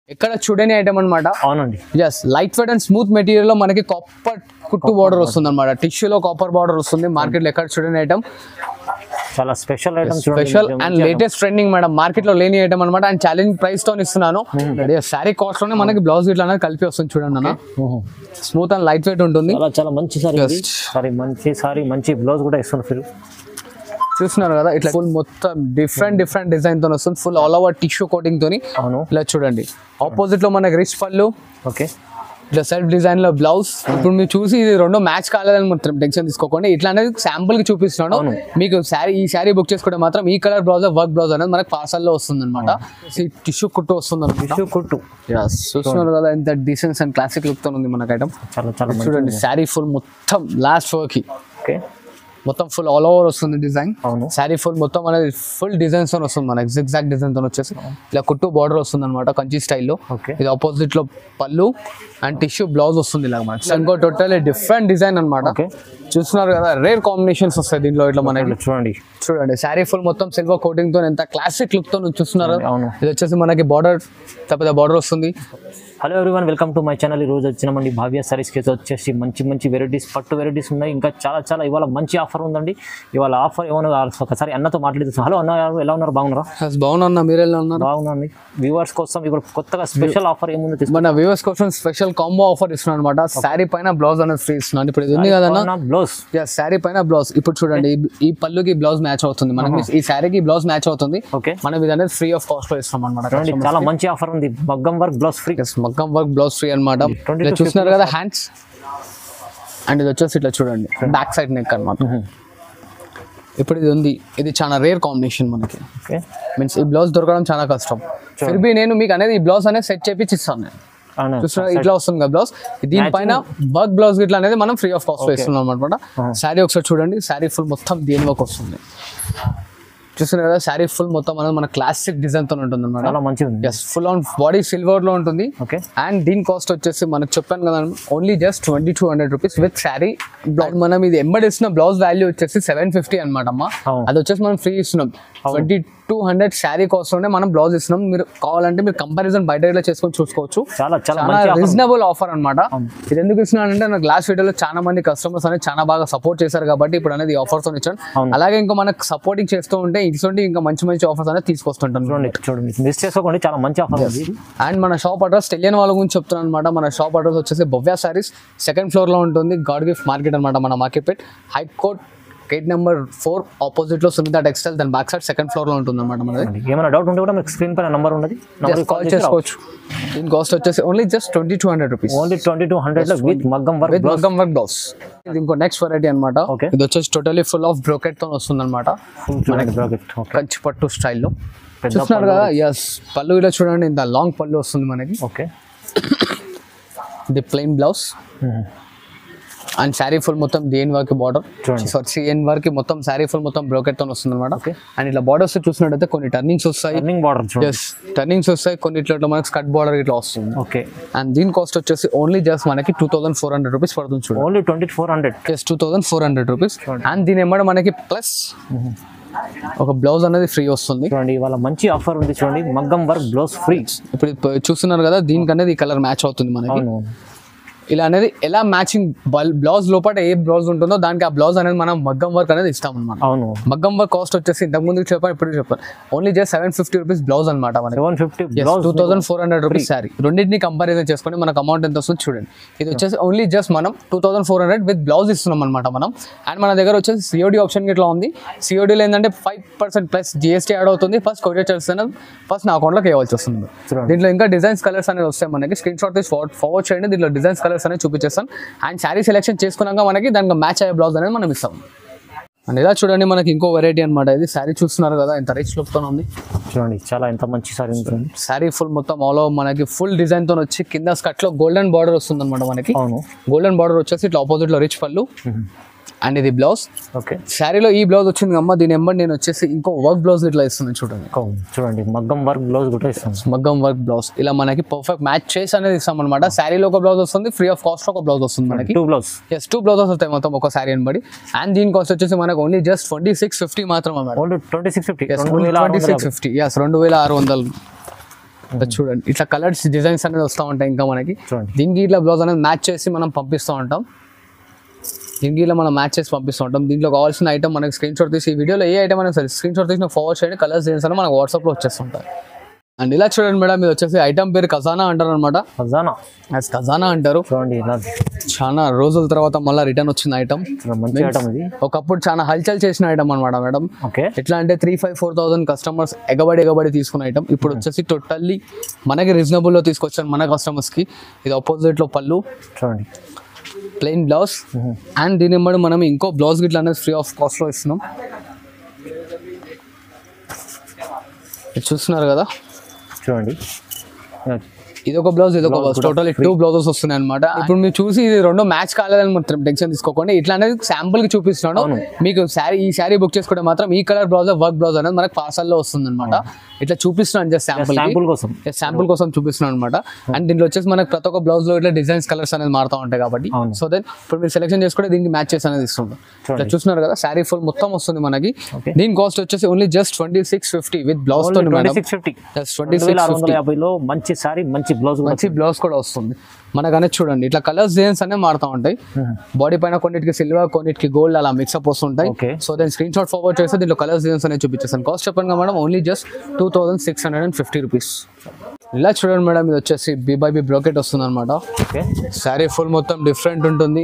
ఎక్కడ చూడని ఐటమ్ అనమాట అవునండి yes light weight and smooth material లో మనకి కాపర్ కుట్టు బార్డర్ వస్తుంది అనమాట టిష్యూలో కాపర్ బార్డర్ వస్తుంది మార్కెట్ లో ఎక్కడ చూడని ఐటమ్ చాలా special item special and latest trending madam market లో లేని ఐటమ్ అనమాట అండ్ ఛాలెంజ్ ప్రైస్ తో ఇస్తున్నాను శారీ కాస్ట్ లోనే మనకి బ్లౌజ్ ఇట్లా అనేది కలిపి వస్తుంది చూడండి అన్న స్మూత్ అండ్ లైట్ వెయిట్ ఉంటుంది చాలా చాలా మంచి సారీ ఇది Just. సారీ మంచి సారీ మంచి బ్లౌజ్ కూడా ఇస్తున్నారు మీరు చూస్తున్నారు కదా ఇట్లా ఫుల్ మొత్తం డిఫరెంట్ డిఫరెంట్ డిజైన్ తో వస్తుంది full all over tissue coating తోని అవును ఇలా చూడండి ఆపోజిట్ లో మనకి రిచ్ పళ్ళు ఓకే ఇట్లా సెల్ఫ్ డిజైన్ లో బ్లౌజ్ ఇప్పుడు మీరు చూసి ఇది రెండు మ్యాచ్ కాలేదని మాత్రం టెన్షన్ తీసుకోకండి ఇట్లా అనేది శాంపుల్ కి చూపిస్తున్నాను అవును. మీకు శారీ ఈ శారీ బుక్ చేసుకుంటే మాత్రం ఈ కలర్ బ్లౌజ్ వర్క్ బ్లౌజ్ అనేది మనకి పార్సల్ లో వస్తుంది అనమాట టిష్యూ కుట్టు వస్తుంది అనమాట టిష్యూ కుట్టు చూస్తున్నారు కదా ఎంత డీసెన్స్ అండ్ క్లాసిక్ లుక్ తో ఉంది మనకి ఐటమ్ చాలా చాలా మంచి చూడండి శారీ ఫుల్ మొత్తం లాస్ట్ వర్క్ ఓకే మొత్తం ఫుల్ ఆల్ ఓవర్ వస్తుంది డిజైన్ అవును శారీ ఫుల్ మొత్తం అనేది ఫుల్ డిజైన్స్ తో వస్తుంది మనకి ఎగ్జాక్ట్ డిజైన్ తో వచ్చేసి ఇలా కుట్టు బార్డర్ వస్తుంది అనమాట కంచి స్టైల్లో ఓకే ఇది ఆపోజిట్ లో పళ్ళు అండ్ టిష్యూ బ్లౌజ్ వస్తుంది ఇలా మనకి ఇంకో టోటల్ డిఫరెంట్ డిజైన్ అనమాట ఓకే చూస్తున్నారు కదా రేర్ కాంబినేషన్స్ వస్తాయి దీంట్లో ఇట్లా మనకి ఇక్కడ చూడండి చూడండి శారీ ఫుల్ మొత్తం సిల్వర్ కోటింగ్ తో ఎంత క్లాసిక్ లుక్ తో చూస్తున్నారు కదా? అవును ఇది వచ్చేసి మనకి బార్డర్ తప్ప బార్డర్ వస్తుంది hello everyone welcome to my channel ఈ రోజు వచ్చినామండి భావ్య సారీస్కి అయితే వచ్చేసి మంచి మంచి వెరైటీస్ పట్టు వెరైటీస్ ఉన్నాయి ఇంకా చాలా చాలా ఇవాళ మంచి ఆఫర్ ఉందండి ఇవాళ ఆఫర్ ఏమన్నా ఒకసారి అన్నతో మాట్లాడుతున్నాం హలో అన్న గారు, ఎలా ఉన్నారు బాగున్నారా అసలు బాగున్నా మీరు ఎలా ఉన్నారు బాగున్నాండి వ్యూవర్స్ కోసం ఇప్పుడు కొత్తగా స్పెషల్ ఆఫర్ ఏముందో తీసుకున్నా మన వ్యూవర్స్ కోసం స్పెషల్ కాంబో ఆఫర్ ఇస్తున్నాను అనమాట శారీ పైన బ్లౌజ్ అనేది ఫ్రీ ఇస్తున్నాను ఇప్పుడు ఇది ఉంది కదన్నా బ్లౌజ్ శారీ పైన బ్లౌజ్ ఇప్పుడు చూడండి ఈ- ఈ పళ్ళుకి బ్లౌజ్ మ్యాచ్ అవుతుంది మనకి ఈ శారీకి బ్లౌజ్ మ్యాచ్ అవుతుంది ఓకే మనం ఇది అనేది ఫ్రీ ఆఫ్ కాస్ట్ లో ఇస్తాం అనమాట చూడండి చాలా మంచి ఆఫర్ ఉంది మగ్గం వర్క్ బ్లౌజ్ ఫ్రీ మగ్గం వర్క్ బ్లౌజ్ ఫ్రీ అనమాట 20 ఇలా to చూస్తున్నారు కదా హ్యాండ్స్ అండ్ ఇది వచ్చేసి ఇట్లా చూడండి బ్యాక్ సైడ్ నెక్ అనమాట ఇప్పుడు ఇది ఉంది ఇది చాలా రేర్ కాంబినేషన్ మనకి ఓకే మీన్స్ ఈ బ్లౌజ్ దొరకడం చాలా కష్టం ఫిర్బీ నేను మీకు అనేది ఈ బ్లౌజ్ అనేది సెట్ చేపించి ఇస్తాను నేను అవును చూస్తున్నారు ఇట్లా వస్తుంది కదా బ్లౌజ్ దీనిపైన వర్క్ బ్లౌజ్ ఇట్లా అనేది మనం ఫ్రీ ఆఫ్ కాస్ట్ లో ఇస్తున్నాం అనమాట శారీ ఒకసారి చూడండి శారీ ఫుల్ మొత్తం దేని వర్క్ వస్తుంది చూస్తున్నారు కదా శారీ ఫుల్ మొత్తం అనేది మన క్లాసిక్ డిజైన్ తో ఉంటుంది అనమాట చాలా మంచిగా ఉంది yes full on body silver లో ఉంటుంది ఓకే అండ్ దీని కాస్ట్ వచ్చేసి మనకు చెప్పాను కదా only just twenty two hundred rupees with sari blouse మనం ఇది ఎంబడిస్తున్న బ్లౌజ్ వాల్యూ వచ్చేసి సెవెన్ ఫిఫ్టీ అనమాట అమ్మా అవును. అది వచ్చేసి మనం ఫ్రీ ఇస్తున్నాం twenty two hundred sari cost లోనే మనం బ్లౌజ్ ఇస్తున్నాం మీరు కావాలంటే మీరు కంపారిజన్ బయట ఇట్లా చేసుకొని చూసుకోవచ్చు చాలా చాలా చాలా మంచి ఆఫర్ రీజనబుల్ ఆఫర్ అనమాట ఇది ఎందుకు ఇస్తున్నానంటే నాకు లాస్ట్ వీడియోలో చాలా మంది కస్టమర్స్ అనేది చాలా బాగా సపోర్ట్ చేశారు కాబట్టి ఇప్పుడు అనేది ఆఫర్స్ తో ఇచ్చాను అవును. అలాగే ఇంకా మనకు సపోర్టింగ్ చేస్తూ ఉంటే ఇటువంటి ఇంకా మంచి మంచి ఆఫర్స్ అనేది తీసుకొస్తుంటాను చూడండి చూడండి మిస్ చేసుకోకండి చాలా మంచి ఆఫర్ ఉంది అండ్ మన షాప్ అడ్రస్ తెలియని వాళ్ళ గురించి చెప్తున్నాను అనమాట మన షాప్ అడ్రస్ వచ్చేసి భవ్య సారీస్ సెకండ్ ఫ్లోర్ లో ఉంటుంది గాడ్ గిఫ్ట్ మార్కెట్ అనమాట మన మార్కెట్ పేట్ high court gate number four opposite లో సునీత టెక్స్టైల్ దాని బ్యాక్ సైడ్ సెకండ్ ఫ్లోర్ లో ఉంటుంది అనమాట మనది ఏమైనా డౌట్ ఉంటే కూడా మీకు స్క్రీన్ పైన నంబర్ ఉన్నది కాల్ చేసుకోవచ్చు దీని కాస్ట్ వచ్చేసి only just twenty two hundred rupees only twenty two hundred లో విత్ మగ్గం వర్క్ విత్ మగ్గం వర్క్ బ్లౌజ్ ఇది ఇంకో నెక్స్ట్ వెరైటీ అనమాట Okay. ఇది వచ్చేసి టోటలీ ఫుల్ ఆఫ్ బ్రోకెట్ తో వస్తుంది అనమాట బ్రాకెట్ ఓకే కంచి పట్టు స్టైల్లో పెద్ద చూస్తున్నారు కదా ఎస్ పళ్ళు ఇలా చూడండి ఇంత లాంగ్ పళ్ళు వస్తుంది మనకి ఓకే ఇది plain blouse and sari full మొత్తం దేని వర్క్ బార్డర్ చూడండి. సారీ సిఎన్ వర్క్ మొత్తం శారీ ఫుల్ మొత్తం బ్రోకెట్ తో వస్తుంది అనమాట Okay. అండ్ ఇట్లా బార్డర్స్ చూసినట్టయితే కొన్ని టర్నింగ్స్ వస్తాయి రన్నింగ్ బార్డర్ చూడండి ఎస్ టర్నింగ్స్ వస్తాయి కొన్ని ఇట్లా ఇట్లా మనకి స్కట్ బార్డర్ ఇట్లా వస్తుంది ఓకే అండ్ దీని కాస్ట్ వచ్చేసి ఓన్లీ జస్ట్ మనకి two thousand four hundred rupees పడుతుంది చూడండి only twenty four hundred just two thousand four hundred rupees and దీని ఏమంటే మనకి ప్లస్ ఒక బ్లౌజ్ అనేది ఫ్రీ వస్తుంది చూడండి ఇవాళ మంచి ఆఫర్ ఉంది చూడండి మగ్గం వర్క్ బ్లౌజ్ ఫ్రీ ఇప్పుడు ఇది చూస్తున్నారు కదా దీనికి అనేది ఈ కలర్ మ్యాచ్ అవుతుంది మనకి అవును ఇలా అనేది ఎలా మ్యాచింగ్ బ్లౌజ్ లోపల ఏ బ్లౌజ్ ఉంటుందో దానికి ఆ బ్లౌజ్ అనేది మనం మగ్గం వర్క్ అనేది ఇస్తాం అనమాట అవును మగ్గం వర్క్ కాస్ట్ వచ్చేసి ఇంతకు ముందు చెప్పాను ఇప్పుడు చెప్పాను only just seven fifty rupees blouse అనమాట మనకి seven fifty blouse two thousand four hundred rupees sari రెండింటిని కంపారిజన్ చేసుకొని మనకు అమౌంట్ ఎంత వస్తుంది చూడండి ఇది వచ్చేసి ఓన్లీ జస్ట్ మనం two thousand four hundred with blouse ఇస్తున్నాం అనమాట మనం అండ్ మన దగ్గర వచ్చేసి సిఓడి ఆప్షన్ ఇట్లా ఉంది సిఓడిలో ఏంటంటే five percent plus GST add అవుతుంది ఫస్ట్ కొరియర్ చార్జెస్ అనేది ఫస్ట్ నా అకౌంట్లోకి వేయవలసి వస్తుంది చూడండి. దీంట్లో ఇంకా డిజైన్స్ కలర్స్ అనేది వస్తాయి మనకి స్క్రీన్ షాట్ తీసి ఫార్వర్డ్ చేయండి దీంట్లో డిజైన్స్ కలర్స్ అనేది చూపించేస్తాను అండ్ శారీ సెలెక్షన్ చేసుకున్నాక మనకి దానికి మ్యాచ్ అయ్యే బ్లౌజ్ అనేది మనం ఇస్తాం అండ్ ఇలా చూడండి మనకి ఇంకో వెరైటీ అనమాట ఇది శారీ చూస్తున్నారు కదా ఎంత రిచ్ లుక్తో ఉంది చూడండి చాలా ఎంత మంచి సారీ ఉంటుంది శారీ ఫుల్ మొత్తం ఆల్ ఓవర్ మనకి ఫుల్ డిజైన్ తో వచ్చి కింద స్కట్ లో గోల్డెన్ బార్డర్ వస్తుంది అనమాట మనకి అవును గోల్డెన్ బార్డర్ వచ్చేసి ఇట్లా ఆపోజిట్ లో రిచ్ పళ్ళు అండ్ ఇది బ్లౌజ్ ఓకే శారీలో ఈ బ్లౌజ్ వచ్చింది అమ్మ దీని ఎంబడి నేను వచ్చేసి ఇంకో వర్క్ బ్లౌజ్ ఇట్లా ఇస్తున్నాను చూడండి చూడండి మగ్గం వర్క్ బ్లౌజ్ కూడా ఇస్తాం మగ్గం వర్క్ బ్లౌజ్ ఇలా మనకి పర్ఫెక్ట్ మ్యాచ్ చేసి అనేది ఇస్తాం అనమాట శారీలో ఒక బ్లౌజ్ వస్తుంది ఫ్రీ ఆఫ్ కాస్ట్ ఒక బ్లౌజ్ వస్తుంది మనకి two blouse yes two blouses వస్తాయి మొత్తం ఒక శారీ అనబడి అండ్ దీని కాస్ట్ వచ్చేసి మనకు only just twenty six fifty మాత్రం అన్నమాట only twenty six fifty twenty six fifty yes రెండు వేల ఆరు వందలు అది చూడండి ఇట్లా కలర్స్ డిజైన్స్ అనేది వస్తూ ఉంటాయి ఇంకా మనకి చూడండి దీనికి ఇట్లా బ్లౌజ్ అనేది మ్యాచ్ చేసి మనం పంపిస్తూ ఉంటాం దీనికి ఇట్లా మనం మ్యాచ్ చేసి పంపిస్తూ ఉంటాం దీంట్లో కావాల్సిన ఐటమ్ మనకి స్క్రీన్ షాట్ తీసి ఈ వీడియోలో ఏ ఐటమ్ అయినా సరే స్క్రీన్ షాట్ తీసి ఫార్వర్డ్ చేయండి కలర్స్ డిజైన్స్ అని మనకు వాట్సాప్లో వచ్చేస్తుంటాయి అండ్ ఇలా చూడండి మేడం ఇది వచ్చేసి ఐటమ్ పేరు ఖజానా అంటారు అనమాట ఖజానా ఖజానా అంటారు చూడండి ఇలా చాలా రోజుల తర్వాత మళ్ళీ రిటర్న్ వచ్చిన ఐటమ్ చాలా మంచి ఐటమ్ ఇది ఒకప్పుడు చాలా హల్చల్ చేసిన ఐటమ్ అనమాట మేడం ఓకే ఎట్లా అంటే three five four thousand customers ఎగబడి ఎగబడి తీసుకున్న ఐటమ్ ఇప్పుడు వచ్చేసి టోటల్లీ మనకి రీజనబుల్లో తీసుకొచ్చాను మన కస్టమర్స్కి ఇది ఆపోజిట్లో పళ్ళు చూడండి ప్లెయిన్ బ్లౌజ్ అండ్ దీని ఇమ్మడి మనం ఇంకో బ్లౌజ్ గిట్ల అనేది ఫ్రీ ఆఫ్ కాస్ట్లో ఇస్తున్నాం ఇది చూస్తున్నారు కదా చూడండి ఇది ఒక బ్లౌజ్ ఇది ఒక బ్లౌజ్ టోటల్ టూ బ్లౌజెస్ వస్తున్నాయి అనమాట ఇప్పుడు మీరు చూసి ఇది రెండు మ్యాచ్ కాలేదని మాత్రం టెన్షన్ తీసుకోకండి ఇట్లా అనేది శాంపుల్ కి చూపిస్తున్నాను అవును. మీకు శారీ ఈ శారీ బుక్ చేసుకుంటే మాత్రం ఈ కలర్ బ్లౌజ్ వర్క్ బ్లౌజ్ అనేది మనకి పార్సల్ లో వస్తుంది అనమాట ఇట్లా చూపిస్తున్నాను జస్ట్ శాంపుల్ శాంపుల్ కోసం శాంపుల్ కోసం చూపిస్తున్నాను అనమాట అండ్ దీంట్లో వచ్చేసి మనకి ప్రతి ఒక్క బ్లౌజ్ లో ఇట్లా డిజైన్స్ కలర్స్ అనేది మారుతూ ఉంటాయి కాబట్టి అవును. సో దెన్ ఇప్పుడు మీరు సెలెక్షన్ చేసుకుంటే దీనికి మ్యాచ్ చేసి అనేది ఇస్తుంటాం ఇట్లా చూస్తున్నారు కదా శారీ ఫుల్ మొత్తం వస్తుంది మనకి Okay. దీని కాస్ట్ వచ్చేసి only just twenty six fifty with blouse తో twenty madam six fifty twenty రెండు వేల సిక్స్ ఆరు వందల యాభైలో మంచి సారీ మంచి బ్లౌజ్ కూడా మంచి బ్లౌజ్ కూడా వస్తుంది మనకు అనేది చూడండి ఇట్లా కలర్స్ డిజైన్స్ అనేవి మారుతూ ఉంటాయి బాడీ పైన కొన్నిటికి సిల్వర్ కొన్నిటికి గోల్డ్ అలా మిక్సప్ వస్తుంటాయి Okay. సో దాని స్క్రీన్ షాట్ ఫార్వర్డ్ చేస్తే దీంట్లో కలర్స్ డిజైన్స్ అనేవి చూపించేస్తాను కాస్ట్ చెప్పండి కదా madam only just two thousand six hundred and fifty rupees ఇలా చూడండి మేడం ఇది వచ్చేసి బీ బై బీ బ్రోకెట్ వస్తుంది అనమాట ఓకే శారీ ఫుల్ మొత్తం డిఫరెంట్ ఉంటుంది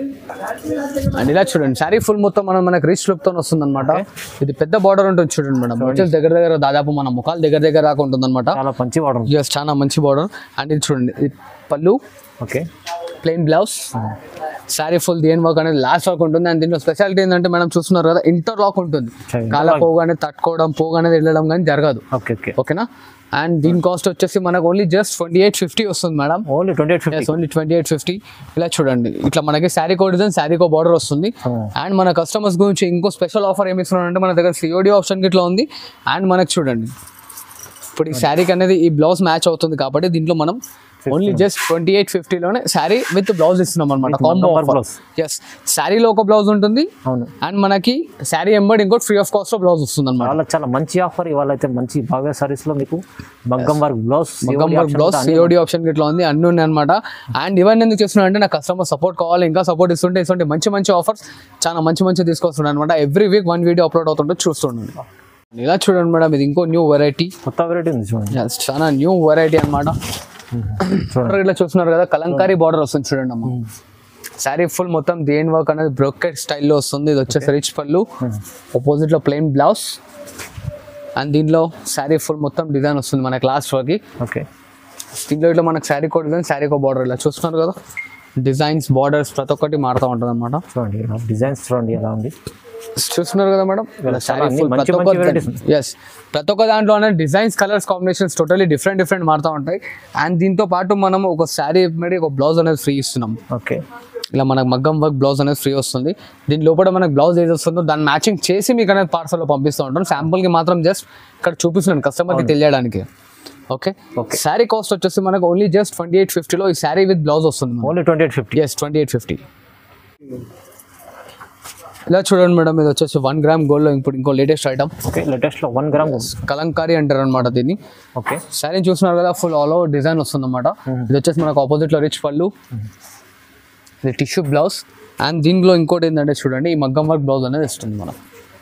అండ్ ఇలా చూడండి శారీ ఫుల్ మొత్తం మనం మనకి రిచ్ లుక్ తో వస్తుంది అనమాట ఇది పెద్ద బార్డర్ ఉంటుంది చూడండి మేడం వచ్చేసి దగ్గర దగ్గర దాదాపు మన ముఖాలు దగ్గర దగ్గర దాకా ఉంటుంది అనమాట చాలా మంచి వాటర్ జస్ట్ చాలా మంచి బార్డర్ అండ్ ఇది చూడండి ఇది పళ్ళు okay plain blouse sari full దేని వర్క్ అనేది లాస్ట్ వర్క్ ఉంటుంది అండ్ దీంట్లో స్పెషాలిటీ ఏంటంటే మనం చూస్తున్నారు కదా ఇంటర్ లాక్ ఉంటుంది Okay, కాల పోగానే తట్టుకోవడం పోగానే వెళ్ళడం కానీ జరగదు ఓకే ఓకే ఓకేనా అండ్ దీని కాస్ట్ వచ్చేసి మనకు only just twenty eight fifty వస్తుంది madam only twenty eight fifty only twenty eight fifty ఇలా చూడండి ఇట్లా మనకి శారీ కో డిజైన్ శారీ కో బార్డర్ వస్తుంది అండ్ మన కస్టమర్స్ గురించి ఇంకో స్పెషల్ ఆఫర్ ఏమి ఇస్తున్నారంటే మన దగ్గర సిఓడి ఆప్షన్ ఇట్లా ఉంది అండ్ మనకి చూడండి ఇప్పుడు ఈ శారీకి అనేది ఈ బ్లౌజ్ మ్యాచ్ అవుతుంది కాబట్టి దీంట్లో మనం ఓన్లీ జస్ట్ ట్వంటీ ఎయిట్ ఫిఫ్టీలోనే శారీ విత్ బ్లౌజ్ ఇస్తున్నాం అనమాట కాంబో number blouse. ఎస్ శారీలో ఒక బ్లౌజ్ ఉంటుంది అవును అండ్ మనకి శారీ ఎంబడి ఇంకోటి ఫ్రీ ఆఫ్ కాస్ట్ లో బ్లౌజ్ వస్తుంది అనమాట చాలా చాలా మంచి ఆఫర్ ఇవాళ అయితే మంచి భావ్య సారీస్ లో మీకు మగ్గం వర్క్ బ్లౌజ్ మగ్గం వర్క్ బ్లౌజ్ సిఓడి ఆప్షన్ ఇట్లా ఉంది అన్ని ఉన్నాయి అనమాట అండ్ ఇవన్నీ ఎందుకు చేస్తున్నా అంటే నా కస్టమర్ సపోర్ట్ కావాలి ఇంకా సపోర్ట్ ఇస్తుంటే ఇస్తుంటే మంచి మంచి ఆఫర్స్ చాలా మంచి మంచి తీసుకొస్తున్నాను అనమాట every week one video upload అవుతుంటే చూస్తుండండి ఇలా చూడండి మేడం ఇది ఇంకో న్యూ వెరైటీ కొత్త వెరైటీ ఉంది చూడండి చాలా న్యూ వెరైటీ అనమాట చూడండి ఇట్లా చూస్తున్నారు కదా కలంకారీ బార్డర్ వస్తుంది చూడండి అమ్మ శారీ ఫుల్ మొత్తం దేని వర్క్ అనేది బ్రోకెట్ స్టైల్లో వస్తుంది ఇది వచ్చేసి రిచ్ పళ్ళు opposite లో ప్లెయిన్ బ్లౌజ్ అండ్ దీంట్లో శారీ ఫుల్ మొత్తం డిజైన్ వస్తుంది మనకి లాస్ట్ వరకు ఓకే దీంట్లో ఇట్లా మనకి శారీ కోడ్ డిజైన్ శారీ కో బార్డర్ ఇలా చూస్తున్నారు కదా డిజైన్స్ బార్డర్స్ ప్రతి ఒక్కటి మారుతూ ఉంటుంది అనమాట చూడండి డిజైన్స్ చూడండి ఎలా ఉంది చూస్తున్నారు కదా మేడం ఇలా చాలా శారీ అన్ని ఫుల్ మంచి ప్రతి మంచి ఒక్క varieties ఎస్ ప్రతి ఒక్క దాంట్లోనే designs colours combinations totally different different మారుతూ ఉంటాయి అండ్ దీంతో పాటు మనం ఒక శారీ మీద ఒక బ్లౌజ్ అనేది ఫ్రీ ఇస్తున్నాం ఓకే ఇలా మనకు మగ్గం వర్క్ బ్లౌజ్ అనేది ఫ్రీ వస్తుంది దీని లోపల మనకు బ్లౌజ్ ఏది వస్తుందో దాన్ని మ్యాచింగ్ చేసి మీకు అనేది పార్సల్లో పంపిస్తూ ఉంటాం శాంపుల్కి మాత్రం జస్ట్ ఇక్కడ చూపిస్తున్నాను కస్టమర్కి తెలియడానికి ఓకే Okay. శారీ కాస్ట్ వచ్చేసి మనకు ఓన్లీ జస్ట్ ట్వంటీ ఎయిట్ ఫిఫ్టీలో ఈ శారీ విత్ బ్లౌజ్ వస్తుంది only twenty eight fifty yes twenty eight fifty ఇలా చూడండి మేడం ఇది వచ్చేసి వన్ గ్రామ్ గోల్డ్లో ఇప్పుడు ఇంకో లేటెస్ట్ ఐటమ్ ఓకే లేటెస్ట్ లో వన్ గ్రామ్ కలంకారీ అంటారు అనమాట దీన్ని ఓకే శారీ చూస్తున్నారు కదా ఫుల్ ఆల్ ఓవర్ డిజైన్ వస్తుంది అనమాట ఇది వచ్చేసి మనకు ఆపోజిట్లో రిచ్ పళ్ళు ఇది టిష్యూ బ్లౌజ్ అండ్ దీనిలో ఇంకోటి ఏంటంటే చూడండి ఈ మగ్గం వర్క్ బ్లౌజ్ అనేది ఇస్తుంది మనం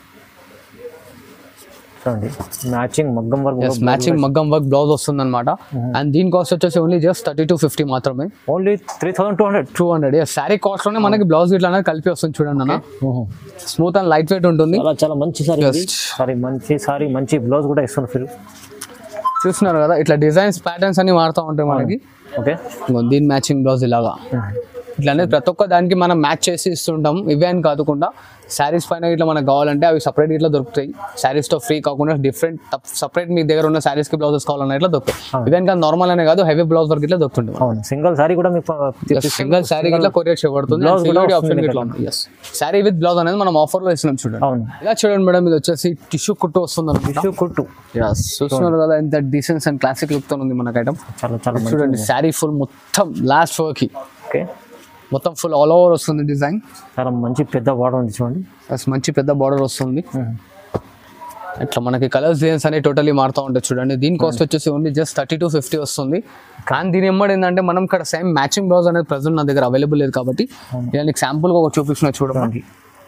చూడండి మ్యాచింగ్ మగ్గం వర్క్ మ్యాచింగ్ మగ్గం వర్క్ బ్లౌజ్ వస్తుంది అనమాట అండ్ దీని కాస్ట్ వచ్చేసి only just thirty two fifty మాత్రమే only three thousand two hundred two hundred sari కాస్ట్లోనే మనకి బ్లౌజ్ ఇట్లా అనేది కలిపి వస్తుంది చూడండి అన్న స్మూత్ అండ్ లైట్ వెయిట్ ఉంటుంది చాలా చాలా మంచి సారీ Just. సారీ మంచి సారీ మంచి బ్లౌజ్ కూడా ఇస్తున్నారు మీరు చూస్తున్నారు కదా ఇట్లా డిజైన్స్ ప్యాటర్న్స్ అన్ని మారుతూ ఉంటాయి మనకి ఓకే ఇంకో దీని మ్యాచింగ్ బ్లౌజ్ ఇలాగా ఇట్లా అనేది ప్రతి ఒక్క దానికి మనం మ్యాచ్ చేసి ఇస్తుంటాం ఇవే అని కాకుండా శారీస్ పైన ఇట్లా మనకు కావాలంటే అవి సపరేట్ ఇట్లా దొరుకుతాయి శారీస్ తో ఫ్రీ కాకుండా డిఫరెంట్ సపరేట్ మీ దగ్గర ఉన్న శారీస్ కి బ్లౌజెస్ కావాలన్నా ఇట్లా దొరుకుతాయి ఇవే కాదు నార్మల్ అనే కాదు హెవీ బ్లౌజ్ వర్క్ ఇట్లా దొరుకుతుంది అవును సింగిల్ సారీ కూడా మీకు సింగిల్ శారీ ఇట్లా కొరియర్ చేయబడుతుంది Blouse కూడా ఆప్షన్ వస్తుంది ఇట్లా ఉంది శారీ విత్ బ్లౌజ్ అనేది మనం ఆఫర్ లో ఇస్తున్నాం చూడండి అవును ఇలా చూడండి మేడం ఇది వచ్చేసి టిష్యూ కుట్టు వస్తుంది అనమాట టిష్యూ కుట్టు చూస్తున్నారు కదా ఎంత డీసెన్స్ అండ్ క్లాసిక్ లుక్ తో ఉంది మనకి ఐటమ్ చాలా చాలా మంచి చూడండి శారీ ఫుల్ మొత్తం లాస్ట్ వర్క్ ఓకే మొత్తం ఫుల్ ఆల్ ఓవర్ వస్తుంది డిజైన్ చాలా మంచి పెద్ద బార్డర్ ఉంది చూడండి ప్లస్ మంచి పెద్ద బార్డర్ వస్తుంది ఇట్లా మనకి కలర్స్ డిజైన్స్ అనేవి టోటలీ మారుతూ ఉంటాయి చూడండి దీని కాస్ట్ వచ్చేసి only just thirty two fifty వస్తుంది కానీ దీని ఎమ్మడి ఏంటంటే మనం ఇక్కడ సేమ్ మ్యాచింగ్ బ్లౌజ్ అనేది ప్రజెంట్ నా దగ్గర అవైలబుల్ లేదు కాబట్టి ఇలా నీకు శాంపుల్గా ఒక చూపిస్తున్నా చూడండి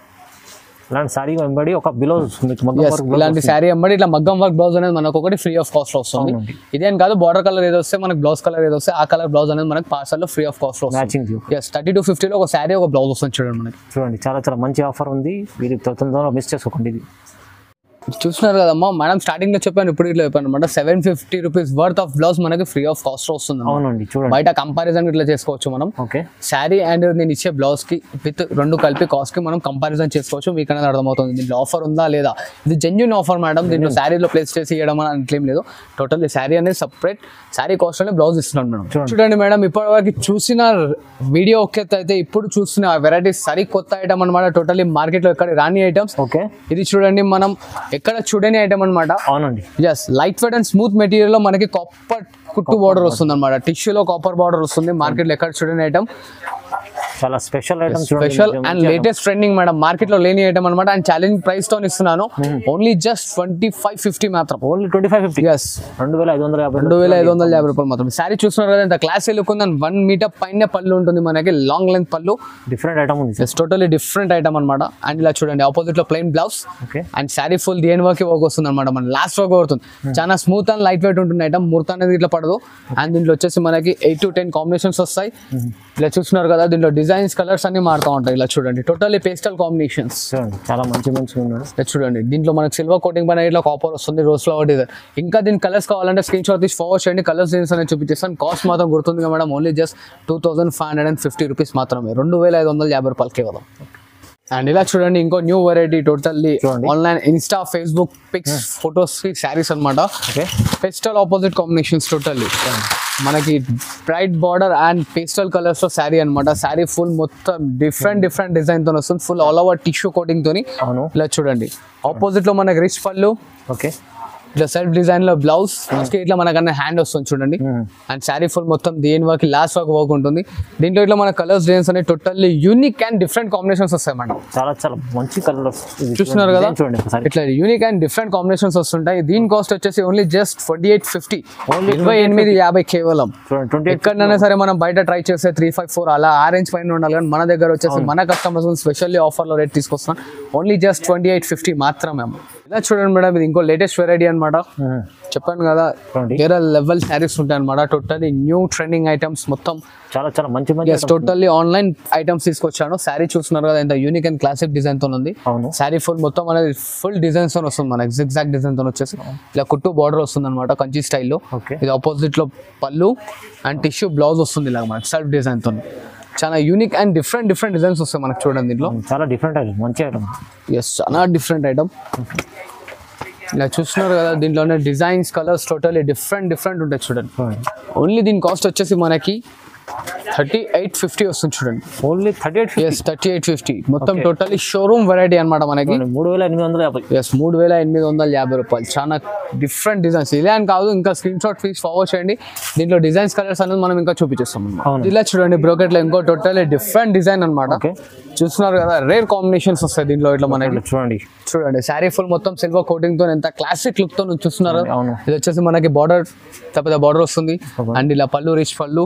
ఇలాంటి సారీ వెంబడి ఒక బ్లౌజ్ మీకు మగ్గం Yes, work blouse ఇలాంటి శారీ అమ్మడి ఇట్లా మగ్గం వర్క్ బ్లౌజ్ అనేది మనకు ఒకటి ఫ్రీ ఆఫ్ కాస్ట్ లో వస్తుంది అవునండి. ఇదేం కాదు బార్డర్ కలర్ ఏదో వస్తే మనకి బ్లౌజ్ కలర్ ఏదో వస్తే ఆ కలర్ బ్లౌజ్ అనేది మనకి పార్సల్ లో ఫ్రీ ఆఫ్ కాస్ట్ లో వస్తుంది మ్యాచింగ్ ఎస్ థర్టీ టు ఫిఫ్టీలో ఒక శారీ ఒక బ్లౌజ్ వస్తుంది చూడండి మనకి చూడండి చాలా చాలా మంచి ఆఫర్ ఉంది మీరు తొందరగా మిస్ చేసుకోకండి ఇది చూస్తున్నారు కదమ్మా మేడం స్టార్టింగ్ లో చెప్పాను ఇప్పుడు ఇట్లా చెప్పాను అనమాట seven fifty rupees worth of blouse మనకి ఫ్రీ ఆఫ్ కాస్ట్ లో వస్తుంది అన్నమాట. అవునండి చూడండి బయట కంపారిజన్ ఇట్లా చేసుకోవచ్చు మనం ఓకే శారీ అండ్ నేను ఇచ్చే బ్లౌజ్ కి విత్ రెండు కలిపి కాస్ట్ కి మనం కంపారిజన్ చేసుకోవచ్చు మీకు అనేది అర్థమవుతుంది దీంట్లో ఆఫర్ ఉందా లేదా ఇది జెన్యున్ ఆఫర్ మేడం దీంట్లో శారీలో ప్లేస్ చేసి ఇవ్వడం అని అట్లేం లేదు టోటల్ శారీ అనేది సపరేట్ శారీ కాస్ట్ లోనే బ్లౌజ్ ఇస్తున్నాను మేడం చూడండి. చూడండి మేడం ఇప్పటివరకు చూసిన వీడియో ఒకే అయితే ఇప్పుడు చూసిన వెరైటీస్ సరి కొత్త ఐటమ్ అనమాట టోటల్లీ మార్కెట్ లో ఎక్కడ రాని ఐటమ్స్ ఓకే ఇది చూడండి మనం ఎక్కడ చూడని ఐటమ్ అనమాట అవునండి yes light weight and smooth material లో మనకి కాపర్ కుట్టు బార్డర్ వస్తుంది అనమాట టిష్యూలో కాపర్ బార్డర్ వస్తుంది మార్కెట్ లో ఎక్కడ చూడని ఐటమ్ చాలా స్పెషల్ ఐటమ్ చూడండి స్పెషల్ మంచి and item. Latest trending madam market లో లేని ఐటమ్ అనమాట అండ్ ఛాలెంజ్ ప్రైస్ తో ఇస్తున్నాను only just twenty five fifty మాత్రం only twenty five fifty yes రెండు వేల ఐదు వందల యాభై రెండు వేల ఐదు వందల యాభై రూపాయలు మాత్రం శారీ చూస్తున్నారు కదా ఇంత క్లాస్ లుక్ ఉంది వన్ మీటర్ పైన పళ్ళు ఉంటుంది మనకి లాంగ్ లెంత్ పళ్ళు డిఫరెంట్ ఐటమ్ ఉంది ఇట్స్ టోటలీ డిఫరెంట్ ఐటమ్ అనమాట అండ్ ఇలా చూడండి ఆపోజిట్ లో plain blouse okay and sari full దేని వర్క్ వర్క్ వస్తుంది అనమాట మన లాస్ట్ వర్క్ అవుతుంది చాలా స్మూత్ అండ్ లైట్ వెయిట్ ఉంటుంది ఐటమ్ ముర్త అనేది ఇట్లా పడదు అండ్ దీంట్లో వచ్చేసి మనకి ఎయిట్ టు టెన్ కాంబినేషన్స్ వస్తాయి ఇలా చూస్తున్నారు కదా దీంట్లో డిజైన్స్ కలర్స్ అన్ని మారుతూ ఉంటాయి ఇలా చూడండి టోటల్లీ పేస్టల్ కాంబినేషన్స్ చూడండి చాలా మంచి మంచి ఉన్నాడు ఇలా చూడండి దీంట్లో మనకి సిల్వర్ కోటింగ్ పైన ఇట్లా కాపర్ వస్తుంది రోజ్ ఫ్లవర్ డిజైన్ ఇంకా దీని కలర్స్ కావాలంటే స్క్రీన్ షాట్ తీసి ఫార్వర్డ్ చేయండి కలర్స్ డిజైన్స్ అనేది చూపించేస్తాను కాస్ట్ మాత్రం గుర్తుంది కదా madam only just two thousand five hundred and fifty rupees మాత్రమే రెండు వేల ఐదు వందల యాభై రూపాయలు కేవలం అండ్ ఇలా చూడండి ఇంకో న్యూ వెరైటీ టోటల్లీ చూడండి. Online insta facebook pics photos saris అనమాట okay pastel opposite combinations totally మనకి bright border and pastel colours తో శారీ అనమాట శారీ ఫుల్ మొత్తం డిఫరెంట్ డిఫరెంట్ డిజైన్ తో వస్తుంది full all over tissue coating తోని అవును ఇలా చూడండి ఆపోజిట్ లో మనకి రిచ్ పళ్ళు ఓకే ఇట్లా సెల్ఫ్ డిజైన్ లో బ్లౌజ్ ఇట్లా మనకన్నా హ్యాండ్ వస్తుంది చూడండి అండ్ శారీ ఫుల్ మొత్తం దేని వర్క్ లాస్ట్ వర్క్ వర్క్ ఉంటుంది దీంట్లో ఇట్లా మన కలర్స్ డిజైన్స్ అనేవి totally unique and different combinations వస్తాయి మేడం చాలా చాలా మంచి కలర్ చూస్తున్నారు కదా చూడండి ఒకసారి ఇట్లా యూనిక్ అండ్ డిఫరెంట్ కాంబినేషన్స్ వస్తుంటాయి దీని కాస్ట్ వచ్చేసి only just twenty eight fifty Only ఇరవై ఎనిమిది యాభై కేవలం చూడండి ట్వంటీ ఎయిట్ ఎక్కడైనా సరే మనం బయట ట్రై చేస్తే త్రీ ఫైవ్ ఫోర్ అలా ఆ రేంజ్ పైన ఉండాలి కానీ మన దగ్గర వచ్చేసి మన కస్టమర్స్ స్పెషల్లీ ఆఫర్లో రేట్ తీసుకొస్తున్నాం only just twenty eight fifty మాత్రమే అమ్మ. ఇలా చూడండి మేడం ఇది ఇంకో లేటెస్ట్ వెరైటీ అనమాట చెప్పాను కదా చూడండి. వేరే లెవెల్ శారీస్ ఉంటాయి అనమాట టోటల్లీ న్యూ ట్రెండింగ్ ఐటమ్స్ మొత్తం చాలా చాలా మంచి మంచి ఎస్ టోటల్లీ ఆన్లైన్ ఐటమ్స్ తీసుకొచ్చాను శారీ చూస్తున్నారు కదా ఇంత యూనిక్ అండ్ క్లాసిక్ డిజైన్ తో ఉంది అవును శారీ ఫుల్ మొత్తం అనేది ఫుల్ డిజైన్స్ తో వస్తుంది మనకి ఎగ్జాక్ట్ డిజైన్ తో వచ్చేసి ఇలా కుట్టు బార్డర్ వస్తుంది అనమాట కంచి స్టైల్లో ఓకే ఇది ఆపోజిట్ లో పళ్ళు అండ్ టిష్యూ బ్లౌజ్ వస్తుంది ఇలా మనకి సెల్ఫ్ డిజైన్ తో చాలా unique and different different designs వస్తాయి మనకి చూడండి దీంట్లో చాలా డిఫరెంట్ ఐటమ్ మంచి ఐటమ్ ఎస్ చాలా డిఫరెంట్ ఐటమ్ ఇలా చూస్తున్నారు కదా దీంట్లోనే designs colours totally different different ఉంటాయి చూడండి ఓన్లీ దీని కాస్ట్ వచ్చేసి మనకి థర్టీ ఎయిట్ ఫిఫ్టీ వస్తుంది చూడండి only thirty eight yes thirty eight fifty మొత్తం టోటలీ షోరూమ్ వెరైటీ అనమాట మనకి మూడు వేల ఎనిమిది వందల యాభై ఎస్ మూడు వేల ఎనిమిది వందల యాభై రూపాయలు చాలా డిఫరెంట్ డిజైన్స్ ఇలా అని కాదు ఇంకా స్క్రీన్ షాట్ ఫీస్ ఫార్వర్డ్ చేయండి దీంట్లో డిజైన్స్ కలర్స్ అనేది మనం ఇంకా చూపించేస్తాం అన్నమాట. అవును. ఇలా చూడండి బ్రోకెట్ లో ఇంకో టోటల్ డిఫరెంట్ డిజైన్ అనమాట ఓకే చూస్తున్నారు కదా రేర్ కాంబినేషన్స్ వస్తాయి దీంట్లో ఇట్లా మనకి చూడండి చూడండి శారీ ఫుల్ మొత్తం సిల్వర్ కోటింగ్ తో ఎంత క్లాసిక్ లుక్ తో చూస్తున్నారు అవును. ఇది వచ్చేసి మనకి బార్డర్ తప్పద బార్డర్ వస్తుంది Okay. అండ్ ఇలా పళ్ళు రిచ్ పళ్ళు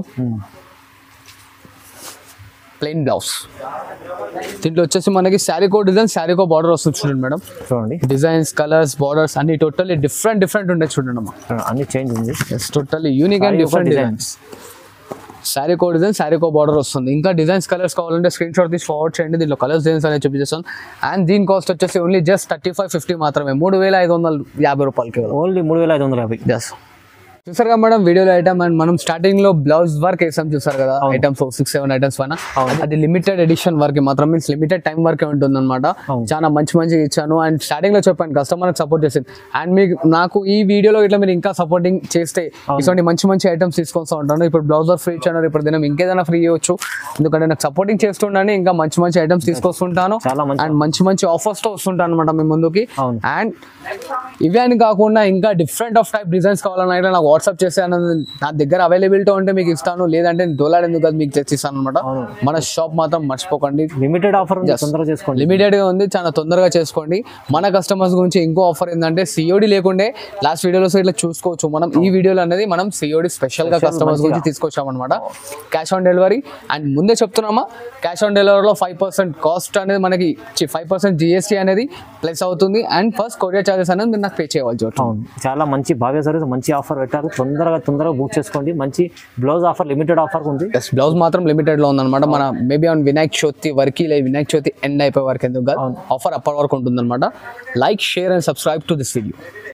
ప్లెయిన్ బ్లౌజ్ దీంట్లో వచ్చేసి మనకి శారీకో డిజైన్ శారీకో బార్డర్ వస్తుంది చూడండి మేడం చూడండి డిజైన్స్ కలర్స్ బార్డర్స్ అన్ని టోటల్లీ డిఫరెంట్ డిఫరెంట్ ఉంటాయి చూడండి అమ్మా అన్ని చేంజ్ ఉంది yes totally unique and Saree different ఒక డిజైన్స్ శారీ కో డిజైన్ శారీ కో బార్డర్ వస్తుంది ఇంకా డిజైన్స్ కలర్స్ కావాలంటే స్క్రీన్ షాట్ తీసి ఫార్వర్డ్ చేయండి దీంట్లో కలర్స్ డిజైన్స్ అనేది చూపించేస్తాను అండ్ దీని కాస్ట్ వచ్చేసి only just thirty five fifty మాత్రమే మూడు వేల ఐదు వందల యాభై రూపాయలు కేవలం ఓన్లీ మూడు వేల ఐదు వందల యాభై ఎస్ చూసారు కదా మేడం వీడియోలో ఐటమ్ అండ్ మనం స్టార్టింగ్ లో బ్లౌజ్ వర్క్ వేసాం చూసారు కదా ఐటమ్స్ సిక్స్ సెవెన్ ఐటమ్స్ పైన అది లిమిటెడ్ ఎడిషన్ వర్క్ మాత్రం మీన్స్ లిమిటెడ్ టైం వర్క్ ఉంటుంది అనమాట అవును. చాలా మంచి మంచిగా ఇచ్చాను అండ్ స్టార్టింగ్ లో చెప్పాను కస్టమర్ సపోర్ట్ చేసింది అండ్ మీకు నాకు ఈ వీడియోలో ఇట్లా మీరు ఇంకా సపోర్టింగ్ చేస్తే ఇటువంటి మంచి మంచి ఐటమ్స్ తీసుకొస్తా ఉంటాను ఇప్పుడు బ్లౌజ్ వర్క్ ఫ్రీ ఇచ్చాను ఇప్పుడు దినం ఇంకేదైనా ఫ్రీ ఇవ్వచ్చు ఎందుకంటే నాకు సపోర్టింగ్ చేస్తుండని ఇంకా మంచి మంచి ఐటమ్స్ తీసుకొస్తుంటాను చాలా మంచి అండ్ మంచి మంచి ఆఫర్స్ తో వస్తుంటాను అనమాట మీ ముందుకి అవును అండ్ ఇవే అని కాకుండా ఇంకా డిఫరెంట్ ఆఫ్ టైప్ డిజైన్స్ కావాలన్నా ఇట్లా నాకు వాట్సాప్ చేస్తాను నా దగ్గర అవైలబిలిటీ ఉంటే మీకు ఇస్తాను లేదంటే నేను దోలాడేందుకు కాదు మీకు తెచ్చిస్తాను అనమాట అవును. మన షాప్ మాత్రం మర్చిపోకండి లిమిటెడ్ ఆఫర్ ఉంది తొందరగా చేసుకోండి లిమిటెడ్ గా ఉంది చాలా తొందరగా చేసుకోండి మన కస్టమర్స్ గురించి ఇంకో ఆఫర్ ఏంటంటే సిఓడి లేకుండే లాస్ట్ వీడియోలో ఇట్లా చూసుకోవచ్చు మనం ఈ వీడియోలో అనేది మనం సిఓడి స్పెషల్ గా కస్టమర్స్ గురించి తీసుకొచ్చాం అనమాట క్యాష్ ఆన్ డెలివరీ అండ్ ముందే చెప్తున్నామా క్యాష్ ఆన్ డెలివరీలో ఫైవ్ పర్సెంట్ కాస్ట్ అనేది మనకి ఫైవ్ పర్సెంట్ జిఎస్టీ అనేది ప్లస్ అవుతుంది అండ్ ఫస్ట్ కొరియర్ చార్జెస్ అనేది మీరు నాకు పే చేయవలసి వస్తుంది అవును చాలా మంచి భావ్య సర్వీస్ మంచి ఆఫర్ పెట్టారు తొందరగా తొందరగా బుక్ చేసుకోండి మంచి బ్లౌజ్ ఆఫర్ లిమిటెడ్ ఆఫర్ ఉంది ఎస్ బ్లౌజ్ మాత్రం లిమిటెడ్ లో ఉందన్నమాట మన మేబీ ఆన్ వినాయక్ చవితి వరకు లేదు వినాయక్ చవితి ఎండ్ అయిపోయే వరకు ఎందుకు కాదు ఆఫర్ అప్పటి వరకు ఉంటుందన్నమాట like share and subscribe to this video